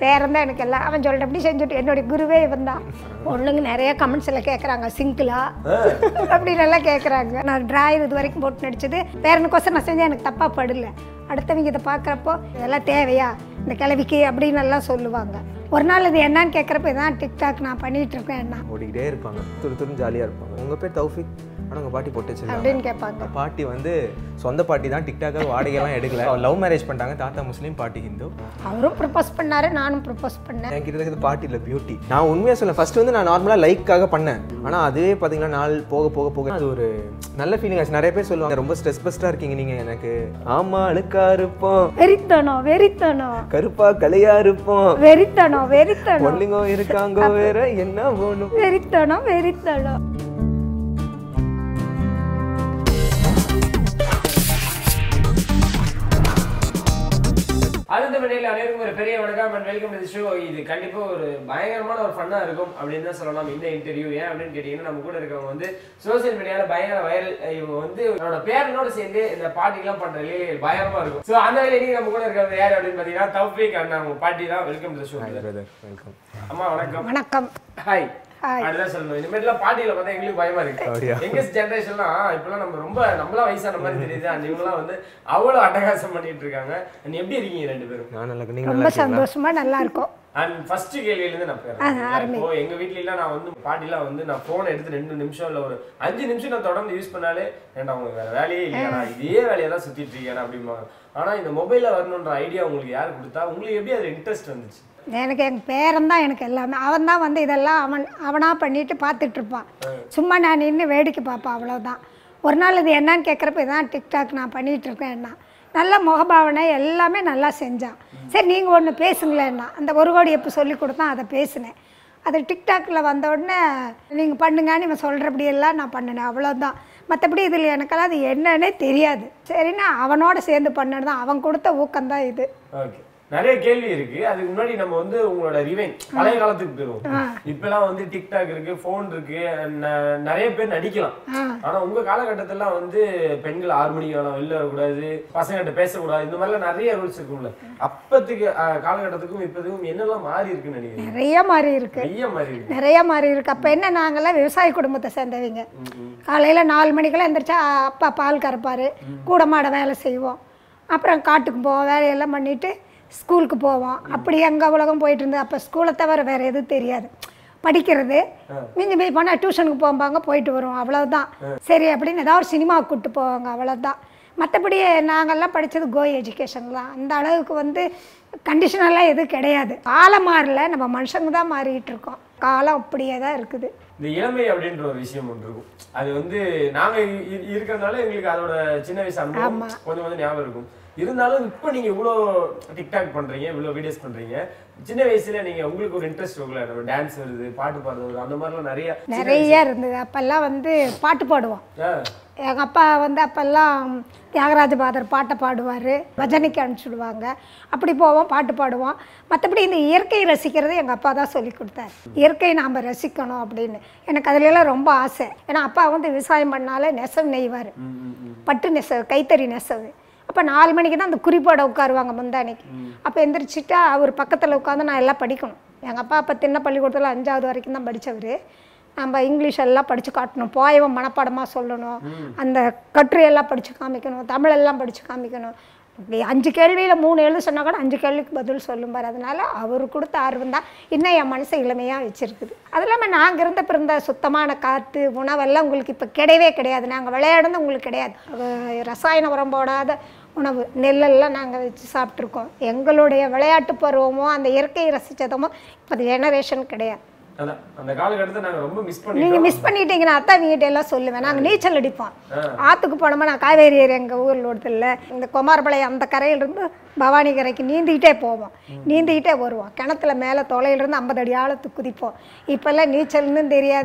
பேரன் தான் எனக்கு எல்லாம் அவன் சொல்கிறபடி செஞ்சுட்டு என்னுடைய குருவே இவன் தான் பொண்ணுங்க நிறைய கமெண்ட்ஸில் கேட்குறாங்க சிங்கிளா அப்படின்னு எல்லாம் கேட்குறாங்க நான் டிராயர் இது வரைக்கும் போட்டு நடிச்சது பேரனுக்கோசம் நான் செஞ்சேன் எனக்கு தப்பாக படல அடுத்தவங்க இதை பார்க்குறப்போ இதெல்லாம் தேவையா இந்த கிழவிக்கு அப்படின்னு எல்லாம் சொல்லுவாங்க ஒரு நாள் இது என்னன்னு கேட்குறப்ப இதான் டிக்டாக் நான் பண்ணிட்டு இருக்கேன் என்ன ஓடிக்கிட்டே இருப்பாங்க துரு துருன்னு ஜாலியாக இருப்பாங்க உங்கள் பேர் தௌஃபிக் ஆனால் உங்கள் பாட்டி பொட்டு வச்சிருக்காங்க அப்படின்னு கேட்பாங்க பாட்டி வந்து சொந்த பாட்டி தான் டிக்டாக்காக வாடகைலாம் எடுக்கல லவ் மேரேஜ் பண்ணிட்டாங்க தாத்தா முஸ்லீம் பாட்டி ஹிந்து அவரும் ப்ரப்போஸ் பண்ணாரு நானும் ப்ரப்போஸ் பண்ணேன் என் கிட்ட இருக்கிறது பாட்டி இல்லை பியூட்டி நான் உண்மையாக சொல்ல ஃபர்ஸ்ட் வந்து நான் நார்மலாக லைக்காக பண்ணேன் ஆனால் அதுவே பார்த்தீங்கன்னா நாள் போக போக போக அது ஒரு நல்ல ஃபீலிங் ஆச்சு நிறைய பேர் சொல்லுவாங்க ரொம்ப ஸ்ட்ரெஸ் பஸ்டாக இருக்கீங்க நீங்கள் எனக்கு ஆமா அழுக்கா இருப்போம் வெறித்தனம் வெறித்தனம் கருப்பா கலையா இருப்போம் வெறித்தனம் வெறித்தனம் பொண்ணுங்க இருக்காங்க வேற என்ன வேணும் வெறித்தனம் வெறித்தனம் அடுத்த மணியில் அனைவருக்கும் ஒரு பெரிய வணக்கம் அண்ட் வெல்கம் டு ஷோ இது கண்டிப்பா ஒரு பயங்கரமான ஒரு ஃபன்னா இருக்கும் அப்படின்னு தான் சொல்லலாம் இந்த இன்டர்வியூ ஏன் அப்படின்னு கேட்டீங்கன்னா நம்ம கூட இருக்கவங்க வந்து சோசியல் மீடியால பயங்கர வைரல் இவங்க வந்து அவரோட பேரனோட சேர்ந்து இந்த பாட்டிலாம் பண்ற லீலைகள் பயங்கரமா இருக்கும் ஸோ அந்த வேலைக்கு நம்ம கூட இருக்கிறது யார் அப்படின்னு பார்த்தீங்கன்னா தௌஃபிக் அண்ணா அவங்க பாட்டி தான் welcome to show brother welcome அம்மா வணக்கம் வணக்கம் ஹாய் Hi. அதுதான் சொல்லணும் இனிமேட்லாம் பாட்டியில பார்த்தா எங்களுக்கு பயமா இருக்கு அப்படியா? எங்க ஜென்ரேஷன்லாம் இப்பெல்லாம் நம்ம ரொம்ப நம்மளா வயசான மாதிரி தெரியுது அந்த இவங்கலாம் வந்து அவ்வளவு அட்டகாசம் பண்ணிட்டு இருக்காங்க நீ எப்படி இருக்கீங்க ரெண்டு பேரும் நான் நல்லா நீங்க ரொம்ப நல்லா இருக்கீங்களா சந்தோஷமா நல்லா இருக்கும் அண்ட் ஃபர்ஸ்ட் கேள்வியில இருந்து நான் போயிடுறேன் இப்போ எங்க வீட்ல எல்லாம் நான் வந்து பாட்டிலாம் வந்து நான் போனை எடுத்து ரெண்டு நிமிஷம் இல்ல ஒரு அஞ்சு நிமிஷம் நான் தொடர்ந்து யூஸ் பண்ணாலே ஏன்டா உங்களுக்கு வேற வேலையே இல்லையா இதே வேலையை தான் சுத்திட்டு இருக்கேன் அப்படிம்பாங்க ஆனா இந்த மொபைல்ல வரணுன்ற ஐடியா உங்களுக்கு யார் கொடுத்தா உங்களுக்கு எப்படி அதுல இன்ட்ரெஸ்ட் வந்துச்சு எனக்கு எங்கள் பேரன் தான் எனக்கு எல்லாமே அவன் தான் வந்து இதெல்லாம் அவன் அவனாக பண்ணிட்டு பார்த்துட்டு இருப்பான் சும்மா நான் நின்று வேடிக்கை பார்ப்பேன் அவ்வளோதான் ஒரு நாள் இது என்னன்னு கேட்குறப்ப இதான் டிக்டாக் நான் பண்ணிட்டு இருக்கேன் என்ன நல்ல முகபாவனை எல்லாமே நல்லா செஞ்சான் சரி நீங்கள் ஒன்று பேசுங்களேன்னா அந்த ஒரு கோடி எப்போ சொல்லி கொடுத்தான் அதை பேசினேன் அது டிக்டாக்கில் வந்த உடனே நீங்கள் பண்ணுங்கன்னு இவன் சொல்கிறபடி எல்லாம் நான் பண்ணினேன் அவ்வளோதான் மற்றபடி இதில் எனக்கெல்லாம் அது என்னன்னே தெரியாது சரின்னா அவனோட சேர்ந்து பண்ணது தான் அவன் கொடுத்த ஊக்கம்தான் இது ஓகே நிறைய கேள்வி இருக்கு அதுக்கு முன்னாடி நம்ம வந்து உங்களோட ரிவைன் பழைய காலத்துக்கு போயிருவோம் இப்பெல்லாம் வந்து டிக்டாக் இருக்கு போன் இருக்கு ந- நிறைய பேர் நடிக்கலாம் ஆனா உங்க காலகட்டத்துல வந்து பெண்கள் ஆறு மணிக்கு வேணும் வெளில வரக்கூடாது பசங்கள்ட்ட பேசக்கூடாது இந்த மாதிரிலாம் நிறைய ரூல்ஸ் இருக்கும்ல அப்பத்துக்கு அஹ், காலகட்டத்துக்கும் இப்போதுக்கும் என்னெல்லாம் மாறி இருக்குன்னு நினைக்கிறீங்க நிறைய மாதிரி இருக்குது நிறைய மாறி இருக்கு நிறைய மாதிரி இருக்கு அப்போ என்ன நாங்கள்லாம் விவசாய குடும்பத்தை சேர்ந்தவங்க காலையில் நாலு மணிக்கெல்லாம் எந்திரிச்சா அப்பா பால் கறப்பார் கூட மாட வேலை செய்வோம் அப்புறம் காட்டுக்கு போவோம் வேலையெல்லாம் பண்ணிட்டு ஸ்கூலுக்கு போவோம் அப்படி எங்கள் உலகம் போயிட்டு இருந்தது அப்போ ஸ்கூலை தவிர வேறு எதுவும் தெரியாது படிக்கிறது மிஞ்சி போய் போனால் டியூஷனுக்கு போவாங்க போயிட்டு வருவோம் அவ்வளவுதான் சரி அப்படின்னு ஏதாவது ஒரு சினிமாவுக்கு கூப்பிட்டு போவாங்க அவ்வளவுதான் மற்றபடி நாங்கள்லாம் படித்தது கோ எஜுகேஷன் தான் அந்த அளவுக்கு வந்து கண்டிஷனெல்லாம் எதுவும் கிடையாது காலம் மாறல நம்ம மனுஷங்க தான் மாறிட்டு இருக்கோம் காலம் அப்படியே தான் இருக்குது இந்த இளமை அப்படின்ற ஒரு விஷயம் ஒன்று இருக்கும் அது வந்து நாங்க இ- இ- இருக்கிறதுனால எங்களுக்கு அதோட சின்ன வயசு அனுபவம் கொஞ்சம் கொஞ்சம் ஞாபகம் இருக்கும் இருந்தாலும் இப்போ நீங்க இவ்வளோ டிக்டாக் பண்றீங்க இவ்வளோ வீடியோஸ் பண்றீங்க சின்ன வயசுல நீங்க உங்களுக்கு ஒரு இன்ட்ரெஸ்ட் இருக்குல்ல நம்ம டான்ஸ் வருது பாட்டு பாடுறது வருது அந்த மாதிரிலாம் நிறைய நிறைய இருந்தது அப்போல்லாம் வந்து பாட்டு பாடுவோம் ஆ, எங்கள் அப்பா வந்து அப்போல்லாம் தியாகராஜ பாதர் பாட்டை பாடுவார் பஜனைக்கு அனுப்பிச்சுடுவாங்க அப்படி போவோம் பாட்டு பாடுவோம் மற்றபடி இந்த இயற்கை ரசிக்கிறது எங்கள் அப்பா தான் சொல்லி கொடுத்தாரு இயற்கை நாம் ரசிக்கணும் அப்படின்னு எனக்கு அதுலலாம் ரொம்ப ஆசை ஏன்னா அப்பா வந்து விவசாயம் பண்ணாலே நெசவு நெய்வார் ம், ம், ம். பட்டு நெசவு கைத்தறி நெசவு அப்போ நாலு மணிக்கு தான் அந்த குறிப்போட உட்காருவாங்க முந்தானைக்கு அப்போ எந்திரிச்சிட்டா அவர் பக்கத்தில் உட்காந்து நான் எல்லாம் படிக்கணும் எங்கள் அப்பா அப்போ தின்ன பள்ளிக்கூடத்தில் அஞ்சாவது வரைக்கும் தான் படித்தவர் நம்ம இங்கிலீஷ் எல்லாம் படித்து காட்டணும் போயவன் மனப்பாடமாக சொல்லணும் அந்த கட்டுரையெல்லாம் படித்து காமிக்கணும் தமிழெல்லாம் படித்து காமிக்கணும் இப்படி அஞ்சு கேள்வியில் மூணு எழுத சொன்னால் கூட அஞ்சு கேள்விக்கு பதில் சொல்லும்பார் அதனால அவர் கொடுத்த ஆர்வம் தான் இன்னும் என் மனசை இளமையாக வச்சுருக்குது அது இல்லாமல் நாங்கள் இருந்த பிறந்த சுத்தமான காற்று உணவெல்லாம் உங்களுக்கு இப்போ கிடையவே கிடையாது நாங்கள் விளையாடுறது உங்களுக்கு கிடையாது அஹ் ரசாயன உரம் போடாத உணவு நெல்லெல்லாம் நாங்கள் வச்சு சாப்பிட்ருக்கோம் எங்களுடைய விளையாட்டு பருவமோ அந்த இயற்கையை ரசித்ததுமோ இப்போ ஜெனரேஷன் கிடையாது அதான் அந்த காலகட்டத்தை நாங்க ரொம்ப மிஸ் நீங்கள் பண்ணிட்டோம் மிஸ் பண்ணிட்டீங்கன்னா அத்தான் வீட்டை எல்லாம் சொல்லுவேன் நாங்கள் நீச்சல் அடிப்போம் ஆற்றுக்கு போனோமா நான் காவேரி ஏரி எங்கள் ஊரில் ஒருத்தரில் இந்த குமாரபாளையம் அந்த கரையிலிருந்து பவானி கரைக்கு நீந்திக்கிட்டே போவோம் நீந்திக்கிட்டே வருவோம் கிணத்துல மேலே தொலையிலிருந்து ஐம்பது அடி ஆழத்துக்கு குதிப்போம் இப்போல்லாம் நீச்சல்னு தெரியாது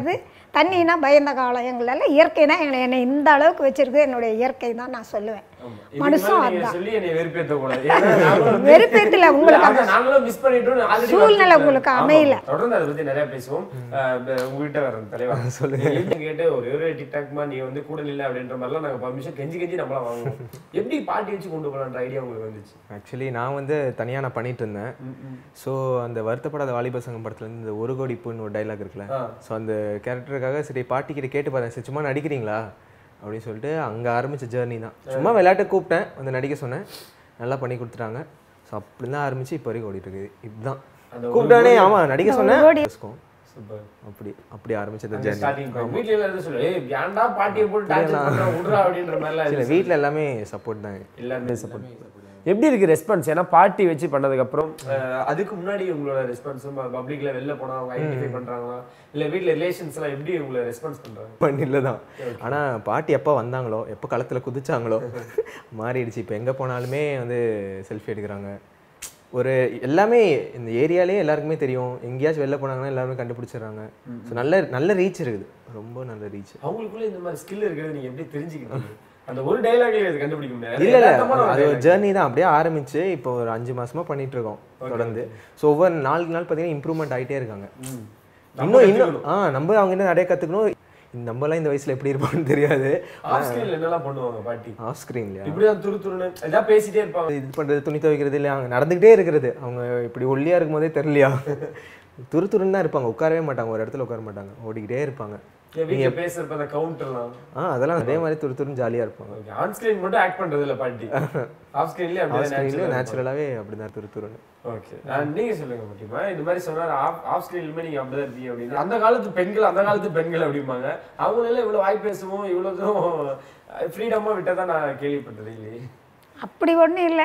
தண்ணினா பயந்த காலம் எங்களெல்லாம் இயற்கை தான் எங்களை என்னை இந்த அளவுக்கு வச்சிருக்கு என்னுடைய இயற்கை தான் நான் சொல்லுவேன் ஆமா. இதுக்கு மனுஷன் மேல நீங்க அதான். சொல்லி என்னை வெறுப்பேத்த கூடாது. ஏன்னா நாங்களும் வந்து- வெறுப்பேத்துல உங்களுக்கு இல்ல, அதான் நாங்களும் miss பண்ணிட்டோம்னு already சூழ்நிலை வருத்தத்துல உங்களுக்கு இருக்கோம். அமையல. ஆமா. தொடர்ந்து அதை பத்தி நிறைய பேசுவோம் அஹ் ப- உங்ககிட்ட வர தலைவா சொல்லுங்க கேட்டு ஒரு ஒரு டிக்டாக்மா நீ வந்து கூட இல்ல அப்படின்ற மாதிரிலாம் நாங்க பர்மிஷன் கெஞ்சி கெஞ்சி நம்மளாம் வாங்குவோம் எப்படி பாட்டி வச்சு கொண்டு போலான்ற ஐடியா உங்களுக்கு வந்துச்சு ஆக்சுவலி நான் வந்து தனியாக நான் பண்ணிட்டு இருந்தேன் ஸோ அந்த வருத்தப்படாத வாலிப சங்கம் படத்துலேருந்து இந்த ஒரு கோடி பூன்னு ஒரு டைலாக் இருக்குல்ல ஆ. ஸோ அந்த கேரக்டருக்காக சரி பாட்டி கிட்ட கேட்டு பார்த்தேன் சரி சும்மா நடிக்கிறீங்களா அப்படின்னு சொல்லிட்டு அங்கே ஆரம்பிச்ச ஜேர்னி தான் சும்மா விளையாட்டு கூப்பிட்டேன் வந்து நடிக்க சொன்னேன் நல்லா பண்ணி கொடுத்துட்டாங்க ஸோ அப்படி தான் ஆரம்பிச்சு இப்போ வரைக்கும் ஓடிட்டு இருக்குது இதுதான் அந்த ஒரு கூப்பிட்டானே ஆமாம் நடிக்க சொன்னேன் கோடி. இருக்கும். சூப்பர் அப்படி அப்படி ஆரம்பிச்சது ஜேர்னி ஸ்டார்டிங் பாயிண்ட் வீட்ல எல்லாம் எதுவும் சொல்லு ஏய் ஏன்டா பாட்டியை போட்டு டார்ச்சர் பண்ற விடுறா அப்படின்ற மாதிரிலாம் இல்லை வீட்டில் எல்லாமே சப்போர்ட் தான் எல்லாருமே சப்போர்ட் எப்படி இருக்கு ரெஸ்பான்ஸ் ஏன்னா பார்ட்டி வச்சு பண்ணதுக்கு அப்புறம் அஹ், அதுக்கு முன்னாடி உங்களோட ரெஸ்பான்ஸும் பப்ளிக்ல வெளில போனா அவங்க ஐடென்டிஃபை பண்றாங்களா இல்ல வீட்ல ரிலேஷன்ஸ் எல்லாம் எப்படி உங்களை ரெஸ்பான்ஸ் பண்றாங்க பண்ணில தான் ஆனால் பாட்டி எப்போ வந்தாங்களோ எப்போ களத்தில் குதிச்சாங்களோ மாறிடுச்சு இப்போ எங்கே போனாலுமே வந்து செல்ஃபி எடுக்கிறாங்க ஒரு எல்லாமே இந்த ஏரியாலே எல்லாருக்குமே தெரியும் எங்கேயாச்சும் வெளில போனாங்கன்னா எல்லாருமே கண்டுபிடிச்சிடுறாங்க ஸோ நல்ல நல்ல ரீச் இருக்குது ரொம்ப நல்ல ரீச் அவங்களுக்குள்ள இந்த மாதிரி ஸ்கில் இருக்கிறது நீங்க எப்படி தெரிஞ்சுக்கிட்டீங்க அந்த ஒரு டைலாக்ல இது கண்டுபிடிக்க முடியாது இல்ல இல்ல யதார்த்தமான ஒரு அது ஒரு dialogue. ஜேர்னி தான் அப்படியே ஆரம்பிச்சு இப்போ ஒரு அஞ்சு மாசமா பண்ணிட்டு இருக்கோம் தொடர்ந்து ஸோ ஒவ்வொரு நாளுக்கு நாள் பார்த்தீங்கன்னா இம்ப்ரூவ்மெண்ட் ஆயிட்டே இருக்காங்க ம். இன்னும் இன்னும் ஆ நம்ம அவங்க கிட்ட நிறைய கத்துக்கணும் இந்த நம்மலாம் இந்த வயசுல எப்படி இருப்போம்னு தெரியாது ஆஃப் ஸ்கிரீன்ல என்னெல்லாம் பண்ணுவாங்க பாட்டி ஆஃப் ஸ்க்ரீன்லையா இப்படிதான் துரு துருன்னு ஏதாவது பேசிட்டே இருப்பாங்க இது பண்றது துணி துவைக்கிறது இல்லை அங்கே நடந்துகிட்டே இருக்கிறது அவங்க இப்படி ஒல்லியா இருக்கும் போதே தெரியலையா துரு துருன்னு தான் இருப்பாங்க உட்காரவே மாட்டாங்க ஒரு இடத்துல உட்கார மாட்டாங்க ஓடிக்கிட்டே இருப்பாங்க என் வீட்டுல பேசுறப்ப அந்த கவுண்டர்லாம் ஆ அதெல்லாம் அதே மாதிரி துரு துருன்னு ஜாலியா இருப்பாங்க ஆன் ஸ்கிரீன் மட்டும் ஆக்ட் பண்றது இல்ல பாட்டி ஆஃப் ஸ்கிரீன்லயே ஆஃப் அப்படியே ஸ்க்ரீன்லேயும் நேச்சுரலாகவே அப்படிதான் துரு துருன்னு ஓகே நீங்க சொல்லுங்க முக்கியமா இந்த மாதிரி சொன்னாரு ஆஃப் ஆஃப் ஸ்கிரீன்லுமே நீங்க அப்படிதான் இருப்பீங்க அப்படின்னு அந்த காலத்து பெண்கள் அந்த காலத்து பெண்கள் அப்படிம்பாங்க அவங்களெல்லாம் இவ்வளவு வாய் பேசவும் இவ்வளவு தூரம் ஃப்ரீடமா விட்டதா நான் கேள்விப்பட்டது இல்லையே அப்படி ஒன்றும் இல்லை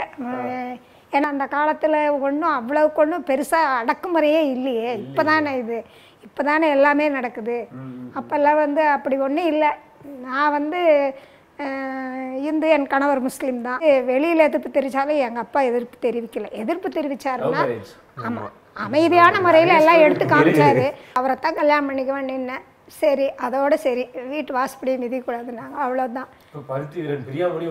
ஏன்னா அந்த காலத்தில் ஒன்றும் அவ்வளவுக்கு ஒன்றும் பெருசாக அடக்குமுறையே இல்லையே இப்போ தானே இது இப்போ தானே எல்லாமே நடக்குது அப்போல்லாம் வந்து அப்படி ஒன்றும் இல்லை நான் வந்து அஹ், இந்து என் கணவர் முஸ்லீம் தான் வெளியில் எதிர்ப்பு தெரிவித்தாலும் எங்கள் அப்பா எதிர்ப்பு தெரிவிக்கல எதிர்ப்பு தெரிவிச்சாருன்னா marriage. ஆமாம் அமைதியான முறையில் எல்லாம் எடுத்து காமிச்சாரு அவரை தான் கல்யாணம் பண்ணிக்குவேன் நின்னேன் சரி அதோட சரி வீட்டு வாசப்படியை மிதிக்கூடாதுன்னாங்க அவ்வளோதான் இப்ப பருத்தி வீரன் பிரியாமணி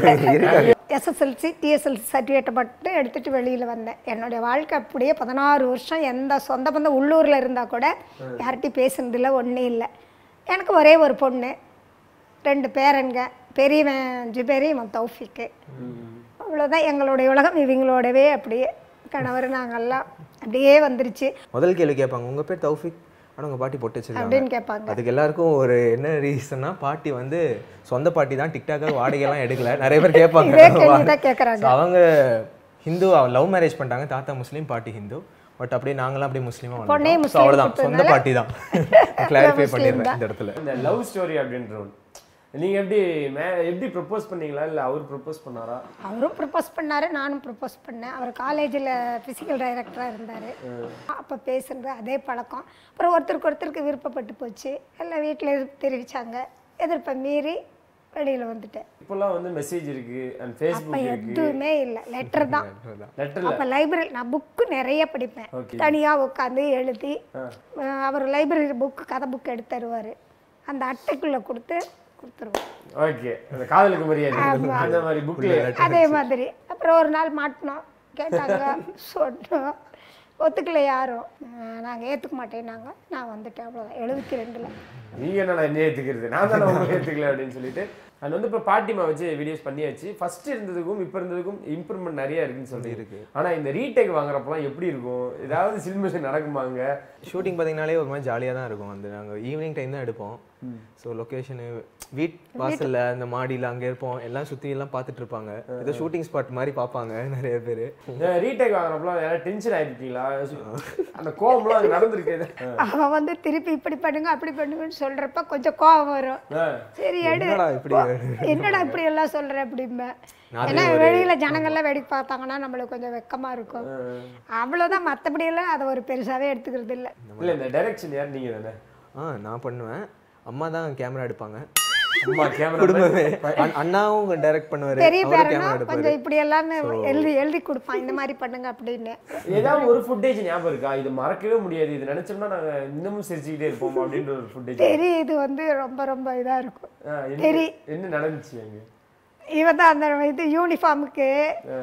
உள்ள எஸ்எஸ்எல்சி டிஎஸ்எல்சி சர்டிஃபிகேட்டை மட்டும் எடுத்துகிட்டு வெளியில் வந்தேன் என்னுடைய வாழ்க்கை அப்படியே பதினாறு வருஷம் எந்த சொந்த பந்த உள்ளூரில் இருந்தால் கூட யார்கிட்டையும் பேசுனதில்ல ஒன்றும் இல்லை எனக்கு ஒரே ஒரு பொண்ணு ரெண்டு பேரன்க பெரியவன் ஜுபேரி இவன் தௌஃபிக்கு அவ்வளோதான் எங்களுடைய உலகம் இவங்களோடவே அப்படியே கணவர் நாங்கெல்லாம் அப்படியே வந்துருச்சு முதல் கேள்வி கேட்பாங்க உங்க பேர் தௌஃபிக் ஆனா உங்க பாட்டி பொட்டு வச்சிருக்காங்க அப்படின்னு கேட்பாங்க அதுக்கு எல்லாருக்கும் ஒரு என்ன ரீசன்னா பாட்டி வந்து சொந்த பாட்டி தான் டிக்டாக்காக வாடகைலாம் எடுக்கல நிறைய பேர் கேட்பாங்க இதே கேள்வி தான் கேட்குறாங்க So, அவங்க ஹிந்து லவ் மேரேஜ் பண்ணிட்டாங்க தாத்தா முஸ்லீம் பாட்டி ஹிந்து பட் அப்படியே நாங்களாம் அப்படியே முஸ்லீமா பொண்ணே வந்தோம் So, முஸ்லீம் அவ்வளவுதான் சொந்த கொடுத்ததுனால பாட்டி தான் கிளாரிஃபை முஸ்லீம் பண்ணிடுறேன் தான். இந்த இடத்துல இந்த லவ் ஸ்டோரி அப்படின்ற ஒன்று நீங்க எப்படி மே- எப்படி ப்ரப்போஸ் பண்ணீங்களா இல்ல அவர் ப்ரப்போஸ் பண்ணாரா அவரும் ப்ரப்போஸ் பண்ணாரு நானும் ப்ரப்போஸ் பண்ணேன் அவர் காலேஜில் ஃபிசிக்கல் டைரக்டராக இருந்தார் அப்போ பேசுறது அதே பழக்கம் அப்புறம் ஒருத்தருக்கு ஒருத்தருக்கு விருப்பப்பட்டு போச்சு எல்லாம் வீட்டில் எதிர்ப்பு தெரிவித்தாங்க எதிர்ப்பை மீறி வெளியில் வந்துட்டேன் இப்போல்லாம் வந்து மெசேஜ் இருக்கு அண்ட் அப்போ ஃபேஸ்புக் இருக்கு எதுவுமே இல்லை லெட்டர் தான் லெட்டர்ல அப்போ லைப்ரரி நான் புக்கு நிறைய படிப்பேன் Okay. தனியாக உட்காந்து எழுதி அஹ் அவர் லைப்ரரி புக்கு கதை புக் எடுத்து தருவார் அந்த அட்டைக்குள்ளே கொடுத்து கொடுத்துருவோம் ஓகே அந்த காதலுக்கு மரியாதை அந்த மாதிரி புக்ல அதே மாதிரி அப்புறம் ஒரு நாள் மாட்டினோம் கேட்டாங்க சொன்னோம் ஒத்துக்கல யாரும் நாங்கள் ஏற்றுக்க மாட்டேன்னாங்க நான் வந்துட்டேன் அவ்வளோதான் எழுபத்தி ரெண்டில் நீங்க என்னடா என்ன ஏத்துக்கிறது நான் தானே உங்களை ஏத்துக்கல அப்படின்னு சொல்லிட்டு அது வந்து இப்போ பாட்டிமா வச்சு வீடியோஸ் பண்ணியாச்சு ஃபர்ஸ்ட் இருந்ததுக்கும் இப்போ இருந்ததுக்கும் இம்ப்ரூவ்மெண்ட் நிறைய இருக்குன்னு சொல்லி இருக்கு ஆனா இந்த ரீடேக் வாங்குறப்பலாம் எப்படி இருக்கும் ஏதாவது சில்மிஷன் நடக்குமாங்க ஷூட்டிங் பார்த்தீங்கனாலே ஒரு மாதிரி ஜாலியாக தான் இருக்கும் அந்த நாங்கள் ஈவினிங் டைம் தான் எடுப்போம் ஸோ லொக்கேஷனு வீட் வாசல்ல அந்த மாடியில் அங்கே இருப்போம் எல்லாம் சுற்றி எல்லாம் பார்த்துட்டு இருப்பாங்க ஏதோ ஷூட்டிங் ஸ்பாட் மாதிரி பார்ப்பாங்க நிறைய பேர் ரீடேக் வாங்குறப்பலாம் யாராவது டென்ஷன் ஆயிருக்கீங்களா அந்த கோவம்லாம் அங்க நடந்திருக்கு அவன் வந்து திருப்பி இப்படி பண்ணுங்க அப்படி பண்ணுங்கன்னு சொல்கிறப்ப கொஞ்சம் கோவம் வரும் ஆ. சரி எடு என்னடா இப்படி என்னடா இப்படி எல்லாம் சொல்ற அப்படிம்பேன் ஏன்னா வெளியில ஜனங்கள்லாம் வேடிக்கை பார்த்தாங்கன்னா நம்மளுக்கு கொஞ்சம் வெக்கமா இருக்கும் அவ்வளவுதான் மத்தபடி எல்லாம் அதை ஒரு பெருசாவே எடுத்துக்கிறது இல்ல இல்ல இந்த டைரக்ஷன் யார் நீங்க தானே ஆ நான் பண்ணுவேன் அம்மா தான் கேமரா எடுப்பாங்க அம்மா கேமரா குடும்பமே அண்ண- அண்ணாவும் டைரக்ட் பண்ணுவாரு பெரிய அவரும் பேரனா கேமரா எடுப்பாரு கொஞ்சம் இப்படி எல்லாம் எழுதி எழுதி கொடுப்பான் இந்த மாதிரி பண்ணுங்க அப்படின்னு ஏதாவது ஒரு ஃபுட்டேஜ் ஞாபகம் இருக்கா இது மறக்கவே முடியாது இது நினைச்சோம்னா நாங்க இன்னமும் சிரிச்சுக்கிட்டே இருப்போம் அப்படின்ற ஒரு ஃபுட்டேஜ் தெரி இது வந்து ரொம்ப ரொம்ப இதா இருக்கும் சரி. என்ன நடந்துச்சு அங்க இவன் தான் அந்த இது யூனிஃபார்முக்கு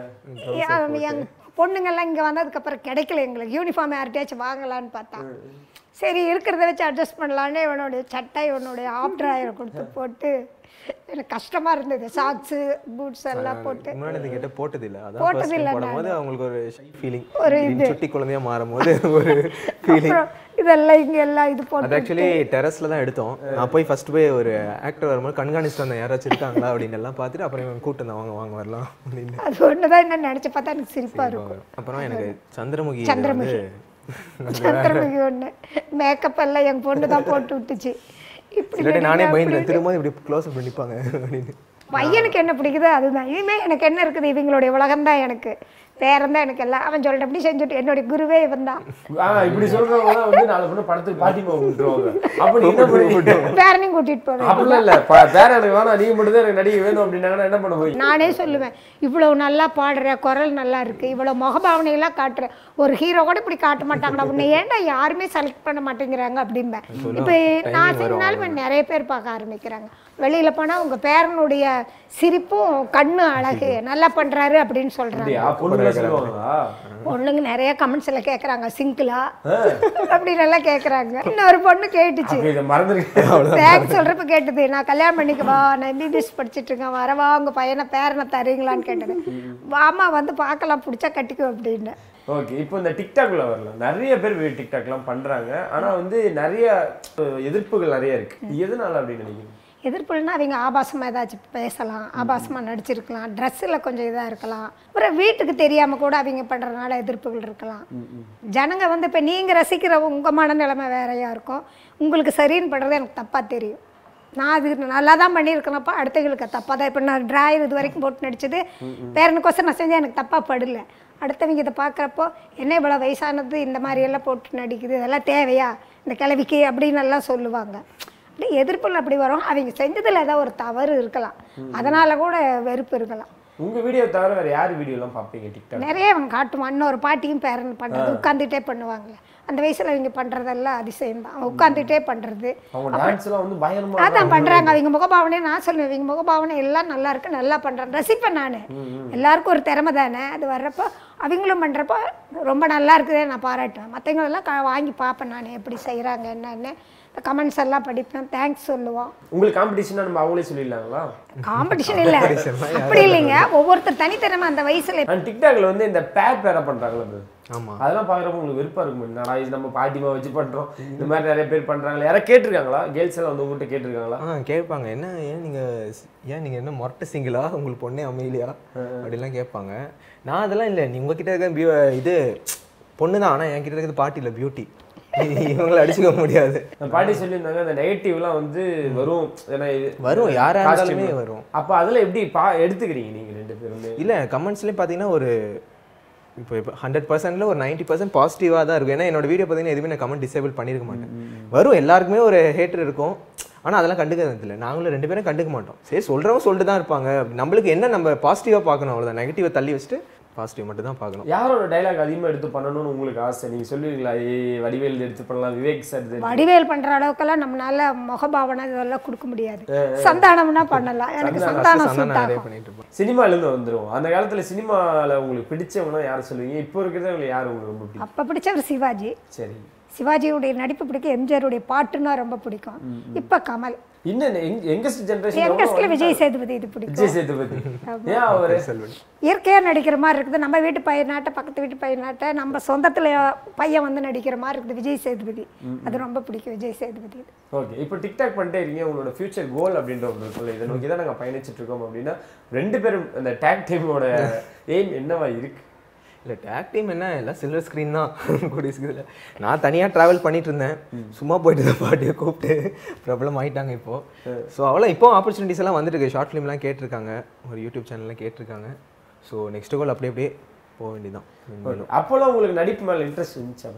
எங்க பொண்ணுங்கெல்லாம் இங்கே வந்ததுக்கப்புறம் கிடைக்கல எங்களுக்கு யூனிஃபார்ம் யார்கிட்டயாச்சும் வாங்கலான்னு பார்த்தா சரி இருக்கிறத வச்சு அட்ஜஸ்ட் பண்ணலான்னு இவனுடைய சட்டை இவனுடைய ஆப்டராயிரம் கொடுத்து போட்டு எனக்கு கஷ்டமா இருந்தது சாக்ஸு பூட்ஸ் எல்லாம் போட்டு முன்னாடி இது கேட்ட போட்டது இல்ல அதான் போட்டது ஃபர்ஸ்ட் இல்ல டைம் போடும்போது அவங்களுக்கு ஒரு ஃபீலிங் ஒரு சுட்டி குழந்தையா மாறும்போது ஒரு ஃபீலிங் அப்புறம் இதெல்லாம் இங்க எல்லாம் இது போட்டு அது ஆக்சுவலி டெரஸ்ல தான் எடுத்தோம் நான் போய் ஃபர்ஸ்ட் போய் ஒரு ஆக்டர் வரும்போது கண்காணிச்சுட்டு வந்தேன் யாராச்சும் இருக்காங்களா அப்படின்னு எல்லாம் பார்த்துட்டு அப்புறம் இவன் கூட்டு வந்தான் வாங்க வாங்க வரலாம் அப்படின்னு அது ஒன்று தான் என்ன நினச்சி பார்த்தா எனக்கு சிரிப்பா இருக்கும் அப்புறம் எனக்கு சந்திரமுகி இது சந்திரமுகி. வந்து சந்திரமுகி ஒன்று மேக்கப் எல்லாம் என் பொண்ணு தான் போட்டு விட்டுச்சு இப்படி இல்லாட்டி நானே நடிங்க, பயந்துட்டேன் திரும்ப இப்படி க்ளோஸ் பண்ணி நிப்பாங்க அப்படின்னு பையனுக்கு என்ன பிடிக்குதோ அதுதான் இனிமே எனக்கு என்ன இருக்குது இவங்களுடைய உலகம் தான் எனக்கு பேரன் தான் எனக்கு எல்லாம் அவன் சொல்லிட்டு அப்படி செஞ்சுட்டு என்னுடைய குருவே இவன் தான் ஆஹ் இப்படி சொல்றவங்க தான் வந்து நாலு பொண்ணு படத்துக்கு பாத்திமா விட்டுருவாங்க அப்படி என்ன பண்ணுவீங்க பேரனையும் கூட்டிட்டு போவேன் அப்படிலாம் இல்ல ப- பேர எனக்கு வேணாம் நீங்க மட்டும் தான் எனக்கு நடிகை வேணும் அப்படின்னாங்கன்னா என்ன பண்ண போய் நானே சொல்லுவேன் இவ்வளவு நல்லா பாடுற குரல் நல்லா இருக்கு இவ்வளவு முகபாவனையெல்லாம் காட்டுற ஒரு ஹீரோ கூட இப்படி காட்ட மாட்டாங்கடா உன்னை ஏன்டா யாருமே செலக்ட் பண்ண மாட்டேங்கிறாங்க அப்படிம்பேன் இப்போ நான் செஞ்சாலும் இப்ப நிறைய பேர் பார்க்க ஆரம்பிக்கிறாங்க வெளியில போனா உங்க பேரனுடைய சிரிப்பும் கண்ணு அழகு நல்லா பண்றாரு அப்படின்னு சொல்றாங்க அப்படியா பொண்ணுங்களா சொல்லுவாங்களா பொண்ணுங்க நிறைய கமெண்ட்ஸ்ல கேக்குறாங்க சிங்கிளா அப்படின்னு எல்லாம் கேக்குறாங்க இன்னொரு பொண்ணு கேட்டுச்சு அப்ப இதை மறந்துருக்கேன் தேங்க்ஸ் சொல்றப்ப கேட்டது நான் கல்யாணம் பண்ணிக்கவா நான் எம்பிபிஎஸ் படிச்சிட்டு இருக்கேன் வரவா உங்க பையனை பேரனை தரீங்களான்னு கேட்டது வாமா வந்து பார்க்கலாம் பிடிச்சா கட்டிக்கோ அப்படின்னு ஓகே இப்போ இந்த டிக்டாக்ல வரலாம் நிறைய பேர் டிக்டாக்லாம் பண்றாங்க ஆனா வந்து நிறைய அஹ், எதிர்ப்புகள் நிறைய இருக்கு எதனால அப்படின்னு நினைக்கிறீங்க எதிர்ப்புனா அவங்க ஆபாசமாக ஏதாச்சும் பேசலாம் ஆபாசமாக நடிச்சிருக்கலாம் ட்ரெஸ்ஸில் கொஞ்சம் இதாக இருக்கலாம் அப்புறம் வீட்டுக்கு தெரியாமல் கூட அவங்க பண்ணுறதுனால எதிர்ப்புகள் இருக்கலாம் ஜனங்க வந்து இப்போ நீங்கள் ரசிக்கிற உங்கள் மனநிலைமை வேறையாக இருக்கும் உங்களுக்கு சரின்னு பண்ணுறது எனக்கு தப்பாக தெரியும் நான் அது நல்லா தான் பண்ணியிருக்கேனப்பா அடுத்தவங்களுக்கு தப்பாக தான் இப்போ நான் ட்ராயர் இது வரைக்கும் போட்டு நடிச்சது பேரனுக்கோசம் நான் செஞ்சேன் எனக்கு தப்பாக படல அடுத்தவங்க இதை பார்க்குறப்போ என்ன இவ்வளோ வயசானது இந்த மாதிரி எல்லாம் போட்டு நடிக்குது இதெல்லாம் தேவையா இந்த கிழவிக்கு அப்படின்னு எல்லாம் சொல்லுவாங்க அப்படியே எதிர்ப்புகள் அப்படி வரும் அவங்க செஞ்சதுல ஏதாவது ஒரு தவறு இருக்கலாம் அதனால கூட வெறுப்பு இருக்கலாம் உங்க வீடியோ தவிர வேற யார் வீடியோ எல்லாம் பாப்பீங்க டிக்டாக் நிறைய அவங்க காட்டுவான் இன்னொரு பாட்டியும் பேரன் பண்ணுறது உட்காந்துட்டே பண்ணுவாங்கல்ல அந்த வயசுல அவங்க பண்றதெல்லாம் அதிசயம் தான் உட்காந்துட்டே பண்றது அவங்க டான்ஸ் எல்லாம் வந்து பயங்கரமா அதான் பண்றாங்க அவங்க முகபாவனை நான் சொல்லுவேன் இவங்க முகபாவனை எல்லாம் நல்லா இருக்கு நல்லா பண்றாங்க ரசிப்பேன் நான் எல்லாருக்கும் ஒரு திறமை தானே அது வர்றப்போ அவங்களும் பண்றப்போ ரொம்ப நல்லா இருக்குதே நான் பாராட்டுவேன் மற்றவங்க எல்லாம் க- வாங்கி பார்ப்பேன் நான் எப்படி செய்றாங்க என்னன்னு கமெண்ட்ஸ் எல்லாம் படிப்பேன் தேங்க்ஸ் சொல்லுவோம் உங்களுக்கு காம்படிஷனா நம்ம அவங்களே சொல்லிடலாங்களா காம்படிஷன் இல்ல அப்படி இல்லைங்க ஒவ்வொருத்தர் தனித்திறமை அந்த வயசுல அண்ட் டிக்டாக்ல வந்து இந்த பேர் பேரா பண்றாங்களா bro? ஆமா அதெல்லாம் பாக்குறப்ப உங்களுக்கு வெறுப்பா இருக்கும் என்னடா இது நம்ம பாட்டிமா வச்சு பண்றோம் இந்த மாதிரி நிறைய பேர் பண்றாங்களா யாராவது கேட்டிருக்காங்களா கேர்ள்ஸ் எல்லாம் வந்து உங்ககிட்ட கேட்டிருக்காங்களா ஆ கேட்பாங்க என்ன ஏன் நீங்க ஏன் நீங்க என்ன மொரட்ட சிங்கிளா உங்களுக்கு பொண்ணே அமையலையா அப்படிலாம் கேட்பாங்க நான் அதெல்லாம் இல்லை நீ உங்ககிட்ட இருக்க பியூ இது பொண்ணு தான் ஆனால் என்கிட்ட இருக்கிறது பாட்டி இல்லை பியூட்டி இவங்களை அடிச்சுக்க முடியாது அந்த பாட்டி சொல்லியிருந்தாங்க அந்த நெகட்டிவ்லாம் வந்து வரும் ஏன்னா இது வரும் யாரா costume. இருந்தாலுமே வரும் அப்ப அதுல எப்படி பா எடுத்துக்கிறீங்க நீங்க ரெண்டு பேருமே இல்லை கமெண்ட்ஸ்லேயும் பார்த்தீங்கன்னா ஒரு இப்போ இப்போ ஹண்ட்ரட் பர்சன்ட்ல ஒரு நைன்ட்டி பர்சன்ட் பாசிட்டிவாக தான் இருக்கும் ஏன்னா என்னோட வீடியோ பார்த்தீங்கன்னா எதுவுமே நான் கமெண்ட் டிசேபிள் பண்ணியிருக்க மாட்டேன் வரும் எல்லாருக்குமே ஒரு ஹேட்டர் இருக்கும் ஆனால் அதெல்லாம் கண்டுக்கிறது இல்லை நாங்களும் ரெண்டு பேரும் கண்டுக்க மாட்டோம் சரி சொல்கிறவங்க சொல்லிட்டு தான் இருப்பாங்க நம்மளுக்கு என்ன நம்ம பாசிட்டிவாக பார்க்கணும் அவ்வளோதான் நெகட்டிவை தள்ளி வச்சுட்டு பாசிட்டிவ் மட்டும் தான் பார்க்கணும் யாரோட டைலாக் அதிகமா எடுத்து பண்ணணும்னு உங்களுக்கு ஆசை நீங்க சொல்லுவீங்களா ஏய் வடிவேல் எடுத்து பண்ணலாம் விவேக் சார் இது வடிவேல் பண்ற அளவுக்கெல்லாம் நம்மளால முகபாவனை இதெல்லாம் கொடுக்க முடியாது சந்தானம்னா பண்ணலாம் எனக்கு சந்தானம் சந்தானம் சூட் நிறைய ஆகும் பண்ணிட்டு இருப்போம் சினிமால இருந்து வந்துரும் அந்த காலத்துல சினிமால உங்களுக்கு பிடிச்சவங்கன்னா யாரை சொல்லுவீங்க இப்போ இருக்கிறவங்க யார் உங்களுக்கு ரொம்ப பிடிக்கும் அப்ப பிடிச்சவர் சிவாஜி சரி சிவாஜியுடைய நடிப்பு பிடிக்கும் எம்ஜிஆருடைய பாட்டுன்னா ரொம்ப பிடிக்கும் இப்ப கமல் இன்னும் யங்கஸ்ட் ஜென்ரேஷன் யங்கஸ்ட்ல விஜய் சேதுபதி இது பிடிக்கும் விஜய் சேதுபதி ஏன் அவரு இயற்கையா நடிக்கிற மாதிரி இருக்குது நம்ம வீட்டு பையனாட்ட பக்கத்து வீட்டு பையனாட்ட நம்ம சொந்தத்துல பையன் வந்து நடிக்கிற மாதிரி இருக்குது விஜய் சேதுபதி அது ரொம்ப பிடிக்கும் விஜய் சேதுபதி ஓகே இப்போ டிக்டாக் பண்ணிட்டே இருக்கீங்க உங்களோட ஃபியூச்சர் கோல் அப்படின்ற ஒன்று இருக்குல்ல இதை நோக்கி தான் நாங்கள் பயணிச்சுட்டு இருக்கோம் அப்படின்னா ரெண்டு பேரும் அந்த டேக் டீமோட எய்ம் என்னவா இருக்கு இல்லை டேக் டீம் என்ன எல்லாம் சில்வர் ஸ்க்ரீன் தான் கூடிய சீக்கிரத்தில் நான் தனியாக ட்ராவல் பண்ணிட்டு இருந்தேன் சும்மா போயிட்டு தான் பாட்டியை கூப்பிட்டு ப்ராப்ளம் ஆயிட்டாங்க இப்போ ஸோ அவ்வளோ இப்போ ஆப்பர்ச்சுனிட்டிஸ் எல்லாம் வந்துட்டு இருக்கு ஷார்ட் ஃபிலிம்லாம் கேட்டிருக்காங்க ஒரு யூடியூப் சேனல்லாம் கேட்டிருக்காங்க ஸோ நெக்ஸ்ட் கோல் அப்படியே அப்படியே போக வேண்டியதான் அப்போல்லாம் உங்களுக்கு நடிப்பு மேல இன்ட்ரெஸ்ட் இருந்துச்சு அப்படி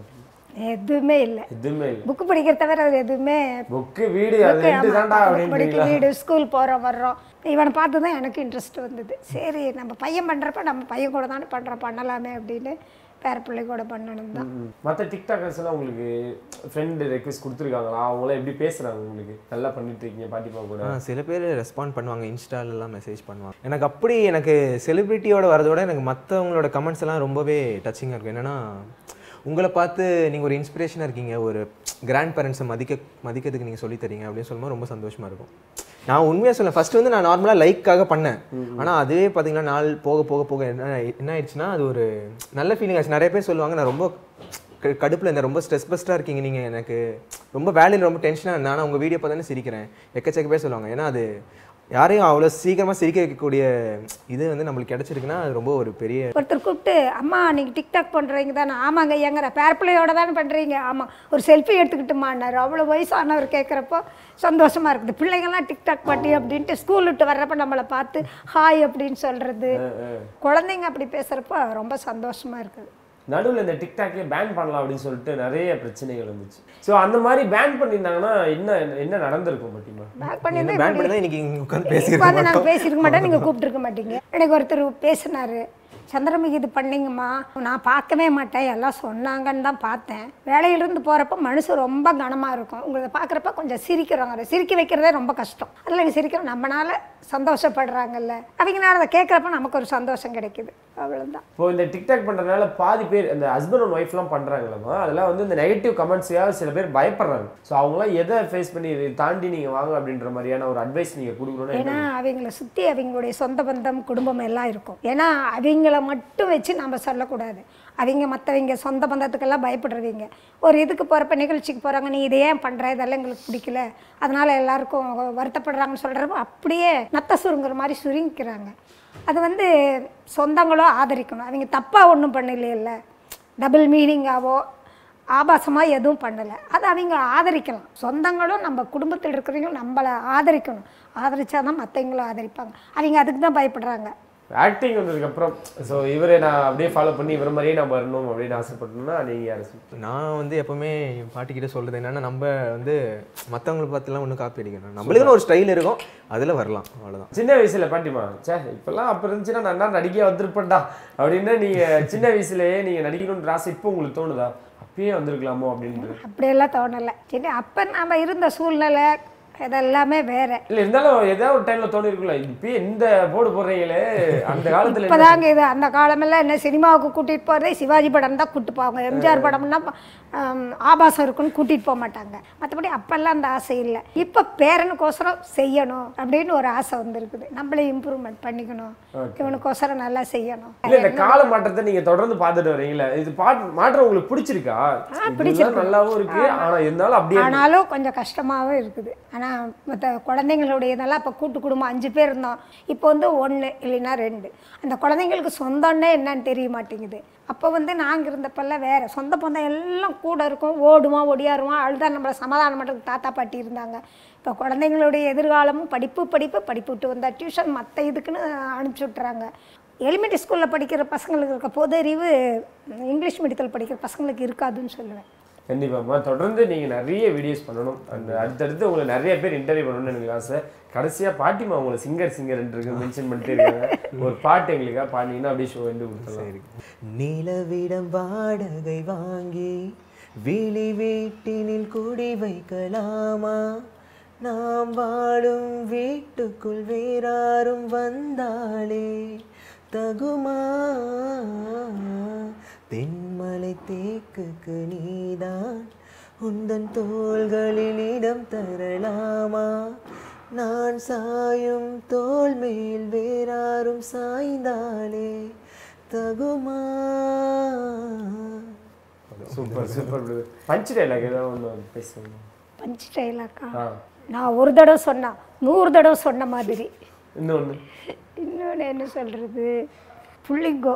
எதுவுமே இல்லை எதுவுமே இல்லை புக்கு படிக்கிறத தவிர அது எதுவுமே புக்கு வீடு அது ரெண்டு தான்டா படிக்க அப்படின்றீங்களா வீடு ஸ்கூல் போகிறோம் வர்றோம் இவனை பார்த்து தான் எனக்கு இன்ட்ரெஸ்ட் வந்தது சரி நம்ம பையன் பண்ணுறப்ப நம்ம பையன் கூட தானே பண்ணுறோம் பண்ணலாமே அப்படின்னு பேர பிள்ளை கூட பண்ணணும் தான் ம். மத்த டிக்டாக்கர்ஸ் எல்லாம் உங்களுக்கு ஃப்ரெண்டு ரெக்வெஸ்ட் கொடுத்துருக்காங்களா அவங்களாம் எப்படி பேசுறாங்க உங்களுக்கு நல்லா பண்ணிட்டு இருக்கீங்க பாட்டிமா கூட ஆ சில பேர் ரெஸ்பாண்ட் பண்ணுவாங்க இன்ஸ்டாலெலாம் மெசேஜ் பண்ணுவாங்க எனக்கு அப்படி எனக்கு செலிப்ரிட்டியோட வரதோட எனக்கு மற்றவங்களோட கமெண்ட்ஸ் எல்லாம் ரொம்பவே டச்சிங்காக இருக்கும் என்னன்னா உங்களை பார்த்து நீங்கள் ஒரு இன்ஸ்பிரேஷனாக இருக்கீங்க ஒரு கிராண்ட் பேரண்ட்ஸை மதிக்க மதிக்கிறதுக்கு நீங்கள் சொல்லித் தரீங்க அப்படின்னு சொல்லும்போது ரொம்ப சந்தோஷமாக இருக்கும் நான் உண்மையாக சொல்ல ஃபர்ஸ்ட் வந்து நான் நார்மலாக லைக்காக பண்ணேன் ஆனால் அதுவே பார்த்தீங்கன்னா நாள் போக போக போக என்ன என்ன ஆயிடுச்சுன்னா அது ஒரு நல்ல ஃபீலிங் ஆச்சு நிறைய பேர் சொல்லுவாங்க நான் ரொம்ப க- கடுப்புல இருந்தேன் ரொம்ப ஸ்ட்ரெஸ் பஸ்டாக இருக்கீங்க நீங்கள் எனக்கு ரொம்ப வேலையில் ரொம்ப டென்ஷனாக இருந்தேன் ஆனால் உங்கள் வீடியோ பார்த்தானே சிரிக்கிறேன் எக்கச்சக்க பேர் சொல்லுவாங்க ஏன்னா அது யாரையும் அவ்வளோ சீக்கிரமாக சிரிக்க வைக்கக்கூடிய இது வந்து நம்மளுக்கு கிடைச்சிருக்குன்னா அது ரொம்ப ஒரு பெரிய ஒருத்தர் கூப்பிட்டு அம்மா நீங்கள் டிக்டாக் பண்ணுறீங்க தானே ஆமாங்க ஐயாங்கிற பேர பிள்ளையோட தானே பண்ணுறீங்க ஆமாம் ஒரு செல்ஃபி எடுத்துக்கிட்டுமான்னாரு அவ்வளோ வயசானவர் கேட்குறப்போ சந்தோஷமாக இருக்குது பிள்ளைங்கள்லாம் டிக்டாக் பாட்டி அப்படின்ட்டு ஸ்கூல் விட்டு வர்றப்ப நம்மளை பார்த்து ஹாய் அப்படின்னு சொல்கிறது குழந்தைங்க அப்படி பேசுகிறப்போ ரொம்ப சந்தோஷமாக இருக்குது நடுவுல இந்த டிக்டாக்கே பேன் பண்ணலாம் அப்படின்னு சொல்லிட்டு நிறைய பிரச்சனைகள் வந்துச்சு ஸோ அந்த மாதிரி பேன் பண்ணியிருந்தாங்கன்னா என்ன என்ன நடந்திருக்கும் பாட்டிமா பேக் பண்ணி என்ன பேன் பண்ணி தான் இன்னைக்கு இங்கே உட்காந்து இப்போ பேசியிருக்கோம் வந்து நாங்கள் பேசியிருக்க மாட்டோம் நீங்கள் கூப்பிட்டுருக்க மாட்டீங்க எனக்கு ஒருத்தர் பேசினாரு சந்திரமுகி இது பண்ணீங்கம்மா நான் பார்க்கவே மாட்டேன் எல்லாம் சொன்னாங்கன்னு தான் பார்த்தேன் வேலையிலிருந்து போகிறப்ப மனசு ரொம்ப கனமாக இருக்கும் உங்களை பார்க்குறப்ப கொஞ்சம் சிரிக்கிறோங்க அதை சிரிக்க வைக்கிறதே ரொம்ப கஷ்டம் அதில் நீங்கள் சிரிக்கிறோம் நம்மனால சந்தோஷப்படுறாங்கல்ல அவங்கனால அதை கேட்குறப்ப நமக்கு ஒரு சந்தோஷம் கிடைக்குது அவ்வளோதான் இப்போ இந்த டிக்டாக் பண்றதுனால பாதி பேர் இந்த ஹஸ்பண்ட் அண்ட் ஒய்ஃப்லாம் பண்றாங்களா அதெல்லாம் வந்து இந்த நெகட்டிவ் கமெண்ட்ஸையாவது சில பேர் பயப்படுறாங்க ஸோ அவங்களாம் எதை ஃபேஸ் பண்ணி இதை தாண்டி நீங்க வாங்க அப்படின்ற மாதிரியான ஒரு அட்வைஸ் நீங்க கொடுக்கணும்னா என்ன? ஏன்னா அவங்கள சுற்றி அவங்களுடைய சொந்த பந்தம் குடும்பம் எல்லாம் இருக்கும் ஏன்னா அவங்கள மட்டும் வச்சு நம்ம சொல்லக்கூடாது அவங்க மற்றவங்க சொந்த பந்தத்துக்கெல்லாம் பயப்படுறவங்க ஒரு இதுக்கு போகிறப்ப நிகழ்ச்சிக்கு போகிறாங்க நீ இதை ஏன் பண்ணுற இதெல்லாம் எங்களுக்கு பிடிக்கல அதனால் எல்லாருக்கும் வருத்தப்படுறாங்கன்னு சொல்கிறப்ப அப்படியே நத்த சுருங்குற மாதிரி சுருங்கிக்கிறாங்க அது வந்து சொந்தங்களோ ஆதரிக்கணும் அவங்க தப்பாக ஒன்றும் பண்ணலையில்ல டபுள் மீனிங்காவோ ஆபாசமாக எதுவும் பண்ணலை அது அவங்க ஆதரிக்கலாம் சொந்தங்களும் நம்ம குடும்பத்தில் இருக்கிறவங்களும் நம்மளை ஆதரிக்கணும் ஆதரிச்சா தான் மற்றவங்களும் ஆதரிப்பாங்க அவங்க அதுக்கு தான் பயப்படுறாங்க ஆக்டிங் வந்ததுக்கு அப்புறம் ஸோ இவரை நான் அப்படியே ஃபாலோ பண்ணி இவர மாதிரியே நான் வரணும் அப்படின்னு ஆசைப்பட்டோம்னா நீங்க யாரை சொல்லுங்க நான் வந்து எப்பவுமே என் பாட்டிக்கிட்ட சொல்றது என்னன்னா நம்ம வந்து மற்றவங்களை பார்த்துலாம் ஒன்றும் காப்பி அடிக்கணும் நம்மளுக்குன்னு ஒரு ஸ்டைல் இருக்கும் அதில் வரலாம் அவ்வளோதான் சின்ன வயசுல பாட்டிமா சே இப்பெல்லாம் அப்ப இருந்துச்சுன்னா நான் என்ன நடிக்க வந்திருப்பேன்டா அப்படின்னு நீங்க சின்ன வயசுலயே நீங்க நடிக்கணும்ன்ற ஆசை இப்போ உங்களுக்கு தோணுதா அப்பயே வந்திருக்கலாமோ அப்படின்னு அப்படியெல்லாம் தோணலை சரி அப்போ நம்ம இருந்த சூழ்நிலை இதெல்லாமே வேற இல்ல இருந்தாலும் ஏதாவது ஒரு டைம்ல தோணி இருக்குல்ல இப்பயே இந்த போர்டு போடுறீங்களே அந்த காலத்துல என்ன- இப்போதாங்க இது அந்த காலமெல்லாம் என்ன சினிமாவுக்கு கூட்டிகிட்டு போகிறதே சிவாஜி படம் தான் கூட்டிட்டு போவாங்க எம்ஜிஆர் படம்னா ஆம், ஆபாசம் இருக்குன்னு கூட்டிகிட்டு போக மாட்டாங்க மற்றபடி அப்போல்லாம் அந்த ஆசை இல்லை இப்போ பேரனுக்கோசரம் செய்யணும் அப்படின்னு ஒரு ஆசை வந்திருக்குது நம்மளே இம்ப்ரூவ்மெண்ட் பண்ணிக்கணும் இவனுக்கோசரம் நல்லா செய்யணும் இல்ல இந்த கால மாற்றத்தை நீங்க தொடர்ந்து பார்த்துட்டு வரீங்களா இது பாட்டு மாற்றம் உங்களுக்கு பிடிச்சிருக்கா இதெல்லாம் நல்லாவும் இருக்கு ஆனா இருந்தாலும் அப்படியே ஆனாலும் கொஞ்சம் கஷ்டமாகவும் இருக்குது ஆனால் மற்ற குழந்தைங்களுடைய இதெல்லாம் இப்போ கூட்டு குடும்பம் அஞ்சு பேர் இருந்தோம் இப்போ வந்து ஒன்று இல்லைன்னா ரெண்டு அந்த குழந்தைங்களுக்கு சொந்தம்னே என்னன்னு தெரிய மாட்டேங்குது அப்போ வந்து நாங்கள் இருந்தப்பெல்லாம் வேறு சொந்த பந்தம் எல்லாம் கூட இருக்கும் ஓடுவோம் ஒடியாருவோம் அழுதா நம்மளை சமாதானம் பண்ணுறதுக்கு தாத்தா பாட்டி இருந்தாங்க இப்போ குழந்தைங்களுடைய எதிர்காலமும் படிப்பு படிப்பு படிப்பு விட்டு வந்தால் டியூஷன் மற்ற இதுக்குன்னு அனுப்பிச்சி விட்டுறாங்க எலிமெண்ட்ரி ஸ்கூலில் படிக்கிற பசங்களுக்கு இருக்க பொது அறிவு இங்கிலீஷ் மீடியத்தில் படிக்கிற பசங்களுக்கு இருக்காதுன்னு சொல்லுவேன் கண்டிப்பாம்மா தொடர்ந்து நீங்க நிறைய வீடியோஸ் பண்ணணும் அந்த அடுத்தடுத்து உங்களை நிறைய பேர் இன்டர்வியூ பண்ணணும்னு எனக்கு ஆசை கடைசியா பாட்டிமா உங்களை சிங்கர் சிங்கர் இருக்கு மென்ஷன் பண்ணிட்டே இருக்காங்க ஒரு பாட்டு எங்களுக்காக பாடினீங்கன்னா அப்படியே ஷோ வந்து கொடுத்துருலாம் நிலவிடம் வாடகை வாங்கி விழி வீட்டினில் குடி வைக்கலாமா நாம் வாழும் வீட்டுக்குள் வேறாரும் வந்தாலே தகுமா தென்மலை தேக்குக்கு நீதான் உந்தன் தோள்களில் இடம் தரலாமா நான் சாயும் தோள் மேல் வேறாரும் சாய்ந்தாலே தகுமா சூப்பர் சூப்பர் பஞ்ச் டைலாக் ஏதாவது ஒன்று பேசுங்க பஞ்ச் டைலாக்கா ஆ நான் ஒரு தடவை சொன்னா நூறு தடவை சொன்ன மாதிரி இன்னொன்று இன்னொன்று என்ன சொல்கிறது புள்ளிங்கோ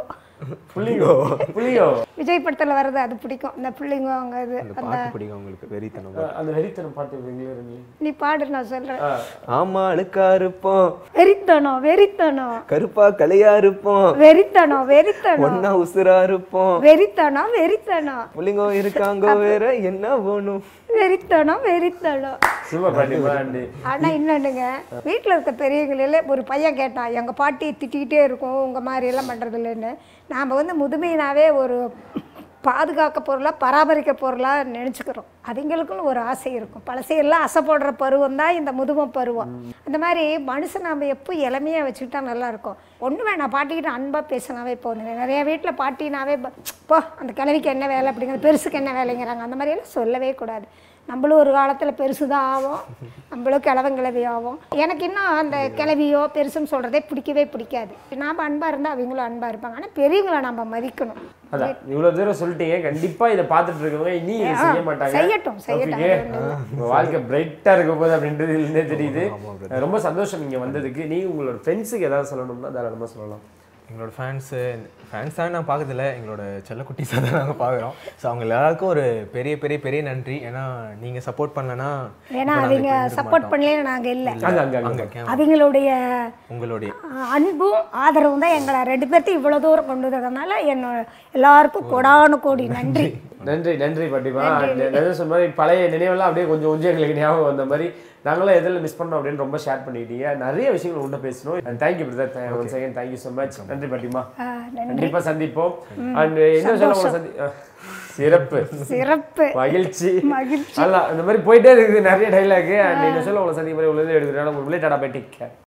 புள்ளிங்கோ புள்ளிங்கோ விஜய் படத்தில் வர்றது அது பிடிக்கும் இந்த பிள்ளைங்க அவங்க இது அந்த பாட்டு பிடிக்கும் உங்களுக்கு வெறித்தனம் அந்த வெறித்தனம் பாட்டு வைங்களே ரஞ்சி நீ பாடு நான் சொல்கிறேன் ஆமா அழுக்கா இருப்போம் வெறித்தனம் வெறித்தனம் கருப்பா கலையா இருப்போம் வெறித்தனம் வெறித்தனம் ஒன்னா உசுரா இருப்போம் வெறித்தனம் வெறித்தனம் புள்ளிங்கோ இருக்காங்க வேற என்ன வேணும் வெறித்தனம் வெறித்தனம் சூப்பர் பாட்டிமா ஆண்டி ஆனா இன்னொன்றுங்க வீட்டில் இருக்க பெரியவங்களில் ஒரு பையன் கேட்டான் எங்கள் பாட்டி திட்டிக்கிட்டே இருக்கும் உங்கள் மாதிரி எல்லாம் பண்ணுறது இல்லைன்னு நாம் வந்து முதுமையினாவே ஒரு பாதுகாக்க பொருளாக பராமரிக்க பொருளாக நினச்சிக்கிறோம் அதுங்களுக்குன்னு ஒரு ஆசை இருக்கும் பழசையெல்லாம் அசை போடுற பருவம் தான் இந்த முதுமை பருவம் அந்த மாதிரி மனுஷன் நம்ம எப்போ இளமையாக வச்சுக்கிட்டா நல்லா இருக்கும் ஒன்று வேணாம் பாட்டிக்கிட்ட அன்பாக பேசினாவே போதுங்க நிறைய வீட்டில் பாட்டினாவே ப- போ அந்த கிழவிக்கு என்ன வேலை அப்படிங்கிறது பெருசுக்கு என்ன வேலைங்கிறாங்க அந்த மாதிரியெல்லாம் சொல்லவே கூடாது நம்மளும் ஒரு காலத்தில் பெருசு தான் ஆகும் நம்மளும் கிழவன் கிளவி ஆகும் எனக்கு இன்னும் அந்த கிளவியோ பெருசுன்னு சொல்கிறதே பிடிக்கவே பிடிக்காது நாம் அன்பாக இருந்தால் அவங்களும் அன்பாக இருப்பாங்க ஆனால் பெரியவங்களை நம்ம மதிக்கணும் அதான் இவ்வளவு தூரம் சொல்லிட்டீங்க கண்டிப்பா இதை பார்த்துட்டு இருக்கவங்க இனி இதை செய்ய மாட்டாங்க செய்யட்டும், செய்யட்டும். ஓகே. உங்க வாழ்க்கை பிரைட்டா இருக்க போகுது அப்படின்றது இருந்தே தெரியுது ரொம்ப சந்தோஷம் நீங்க வந்ததுக்கு நீங்க உங்களோட ஃப்ரெண்ட்ஸுக்கு ஏதாவது சொல்லணும்னா தாராளமா சொல்லலாம் எங்களோட ஃபேன்ஸு ஃபேன்ஸ் தான் நான் பார்க்கறதில்ல எங்களோட செல்லக்குட்டிஸாக தான் நாங்கள் பார்க்குறோம் ஸோ அவங்க எல்லாருக்கும் ஒரு பெரிய பெரிய பெரிய நன்றி ஏன்னா நீங்கள் சப்போர்ட் பண்ணலன்னா ஏன்னா அவங்க சப்போர்ட் பண்ணலன்னு நாங்கள் இல்லை அங்க அங்க அங்க அங்கே கேம் அவங்களுடைய உங்களுடைய அஹ், அன்பும் ஆதரவும் தான் எங்களை ரெண்டு பேர்த்தையும் இவ்வளோ தூரம் கொண்டு வந்ததுனால என்னோட எல்லாருக்கும் கொடானு கோடி நன்றி நன்றி நன்றி பாட்டிமா நிறைய சொன்ன மாதிரி பழைய நினைவெல்லாம் அப்படியே கொஞ்சம் கொஞ்சம் எங்களுக்கு ஞாபகம் வந்த மாதிரி நாங்களும் எதில் மிஸ் பண்ணோம் அப்படின்னு ரொம்ப ஷேர் பண்ணிக்கிட்டீங்க நிறைய விஷயங்கள் உண்ட பேசணும் thank you brother one second thank you so much நன்றி பாட்டிமா அஹ், நன்றி கண்டிப்பா சந்திப்போம் அண்ட் என்ன சொல்ல உங்களை சந்தி அஹ், சிறப்பு சிறப்பு மகிழ்ச்சி மகிழ்ச்சி அல்ல இந்த மாதிரி போயிட்டே இருக்குது நிறைய டைலாக் அண்ட் என்ன சொல்ல உங்களை சந்திக்க மாதிரி உள்ளதே எடுக்கிறேன் உங்களுக்கு டாடா பை டேக் கேர்